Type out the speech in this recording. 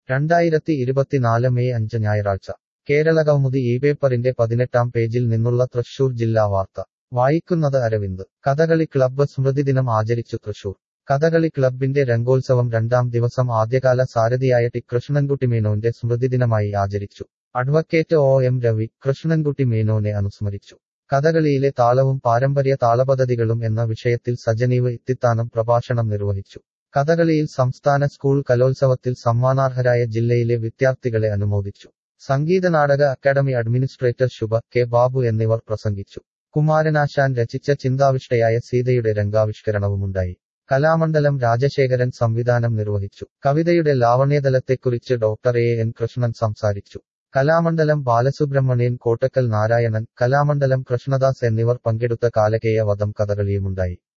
രണ്ടായിരത്തി ഇരുപത്തിനാല് മെയ് അഞ്ച് ഞായറാഴ്ച കേരളകൗമുദി ഈ പേപ്പറിന്റെ പതിനെട്ടാം പേജിൽ നിന്നുള്ള തൃശൂർ ജില്ലാ വാർത്ത വായിക്കുന്നത് അരവിന്ദ് കഥകളി ക്ലബ്ബ് സ്മൃതിദിനം ആചരിച്ചു തൃശൂർ കഥകളി ക്ലബ്ബിന്റെ രംഗോത്സവം രണ്ടാം ദിവസം ആദ്യകാല സാരഥിയായ ടി കൃഷ്ണൻകുട്ടി മേനോന്റെ സ്മൃതിദിനമായി ആചരിച്ചു advocate O M Ravi Krishnankutty മേനോനെ അനുസ്മരിച്ചു കഥകളിയിലെ താളവും പാരമ്പര്യ താളപദ്ധതികളും എന്ന വിഷയത്തിൽ സജനീവ് ഇത്തിത്താനം പ്രഭാഷണം നിർവഹിച്ചു കഥകളിയിൽ സംസ്ഥാന സ്കൂൾ കലോത്സവത്തിൽ സമ്മാനാർഹരായ ജില്ലയിലെ വിദ്യാർത്ഥികളെ അനുമോദിച്ചു സംഗീത നാടക academy administrator Shubha K Babu എന്നിവർ പ്രസംഗിച്ചു കുമാരനാശാൻ രചിച്ച ചിന്താവിഷ്ടയായ സീതയുടെ രംഗാവിഷ്കരണവുമുണ്ടായി കലാമണ്ഡലം രാജശേഖരൻ സംവിധാനം നിർവഹിച്ചു കവിതയുടെ ലാവണ്യതലത്തെക്കുറിച്ച് ഡോക്ടർ എ എൻ കൃഷ്ണൻ സംസാരിച്ചു കലാമണ്ഡലം ബാലസുബ്രഹ്മണ്യൻ കോട്ടക്കൽ നാരായണൻ കലാമണ്ഡലം കൃഷ്ണദാസ് എന്നിവർ പങ്കെടുത്ത കാലകേയ വധം കഥകളിയുമുണ്ടായി